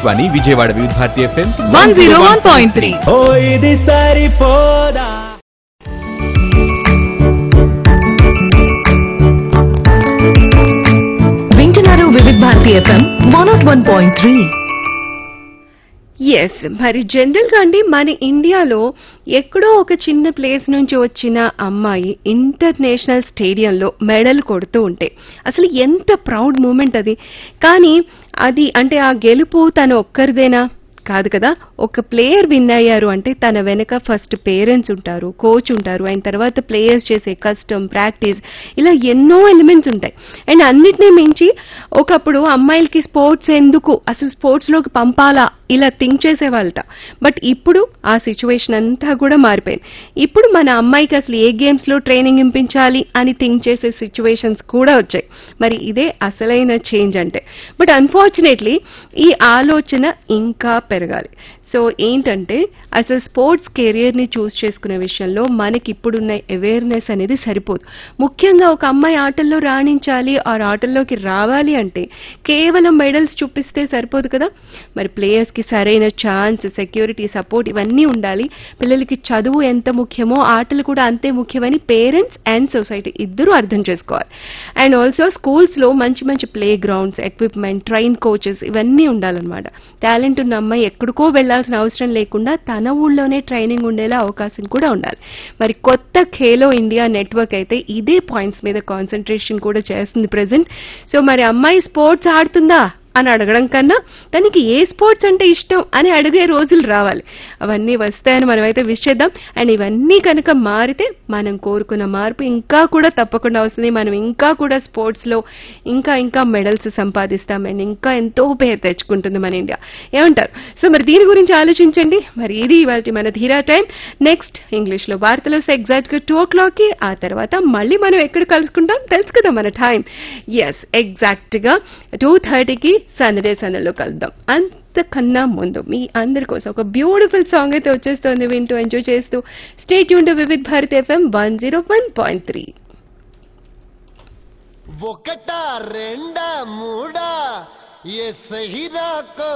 Akashvani Vijayawada Vividh Bharati FM one zero one point three ఓ ఇది సరిపోదా వింటున్నారు Vividh Bharati FM one nought one point three yes మరి జనరల్ గా అండి మన ఇండియాలో ఎక్కడో ఒక చిన్న ప్లేస్ నుంచి వచ్చిన అమ్మాయి ఇంటర్నేషనల్ స్టేడియంలో మెడల్ కొడుతూ ఉంటే అసలు ఎంత ప్రౌడ్ మూమెంట్ అది కానీ అది అంటే ఆ గెలుపు తన ఒక్కరిదేనా కాదు కదా ఒక ప్లేయర్ విన్ అయ్యారు అంటే తన వెనక ఫస్ట్ పేరెంట్స్ ఉంటారు కోచ్ ఉంటారు అండ్ తర్వాత ప్లేయర్స్ చేసే కష్టం ప్రాక్టీస్ ఇలా ఎన్నో ఎలిమెంట్స్ ఉంటాయి అండ్ అన్నిటినీ మించి ఒకప్పుడు అమ్మాయిలకి స్పోర్ట్స్ ఎందుకు అసలు స్పోర్ట్స్ లోకి పంపాలా ఇలా థింక్ చేసేవాళ్ళట బట్ ఇప్పుడు ఆ సిచ్యువేషన్ అంతా కూడా మారిపోయింది ఇప్పుడు మన అమ్మాయికి అసలు ఏ గేమ్స్ లో ట్రైనింగ్ ఇప్పించాలి అని థింక్ చేసే సిచ్యువేషన్స్ కూడా వచ్చాయి మరి ఇదే అసలైన చేంజ్ అంటే బట్ అన్ఫార్చునేట్లీ ఈ ఆలోచన ఇంకా పెరగాలి సో ఏంటంటే అసలు స్పోర్ట్స్ కెరియర్ ని చూస్ చేసుకునే విషయంలో మనకి ఇప్పుడున్న అవేర్నెస్ అనేది సరిపోదు ముఖ్యంగా ఒక అమ్మాయి ఆటల్లో రాణించాలి ఆ ఆటల్లోకి రావాలి అంటే కేవలం మెడల్స్ చూపిస్తే సరిపోదు కదా మరి ప్లేయర్స్ కి సరైన ఛాన్స్ సెక్యూరిటీ సపోర్ట్ ఇవన్నీ ఉండాలి పిల్లలకి చదువు ఎంత ముఖ్యమో ఆటలు కూడా అంతే ముఖ్యమని పేరెంట్స్ అండ్ సొసైటీ ఇద్దరూ అర్థం చేసుకోవాలి అండ్ ఆల్సో స్కూల్స్ లో మంచి మంచి playgrounds equipment train coaches ఇవన్నీ ఉండాలన్నమాట టాలెంట్ ఉన్న అమ్మాయి ఎక్కడికో వెళ్లాల్సిన అవసరం లేకుండా తన ఊళ్ళోనే ట్రైనింగ్ ఉండేలా అవకాశం కూడా ఉండాలి మరి కొత్త ఖేలో ఇండియా నెట్వర్క్ అయితే ఇదే పాయింట్స్ మీద కాన్సన్ట్రేషన్ కూడా చేస్తుంది ప్రెసెంట్ సో మరి అమ్మాయి స్పోర్ట్స్ ఆడుతుందా అని అడగడం కన్నా తనకి ఏ స్పోర్ట్స్ అంటే ఇష్టం అని అడిగే రోజులు రావాలి అవన్నీ వస్తాయని మనమైతే విష్ చేద్దాం అండ్ ఇవన్నీ కనుక మారితే మనం కోరుకున్న మార్పు ఇంకా కూడా తప్పకుండా వస్తుంది మనం ఇంకా కూడా స్పోర్ట్స్ లో ఇంకా ఇంకా మెడల్స్ సంపాదిస్తాం అండ్ ఇంకా ఎంతో పేరు తెచ్చుకుంటుంది మన ఇండియా ఏమంటారు సో మరి దీని గురించి ఆలోచించండి మరి ఇది ఇవాళ మన ధీరా టైం నెక్స్ట్ ఇంగ్లీష్ లో వార్తలు ఎగ్జాక్ట్ గా టూ ఓ క్లాక్ కి ఆ తర్వాత మళ్ళీ మనం ఎక్కడ కలుసుకుంటాం తెలుసు కదా మన టైం ఎస్ ఎగ్జాక్ట్ గా టూ థర్టీకి సందడే సందడిలో కలుద్దాం అంతకన్నా ముందు మీ అందరి కోసం ఒక బ్యూటిఫుల్ సాంగ్ అయితే వచ్చేస్తుంది వింటూ ఎంజాయ్ చేస్తూ స్టేట్ యూన్ Vividh Bharat FM one zero one point three ఒకటా రెండా మూడా ఏ సహిరా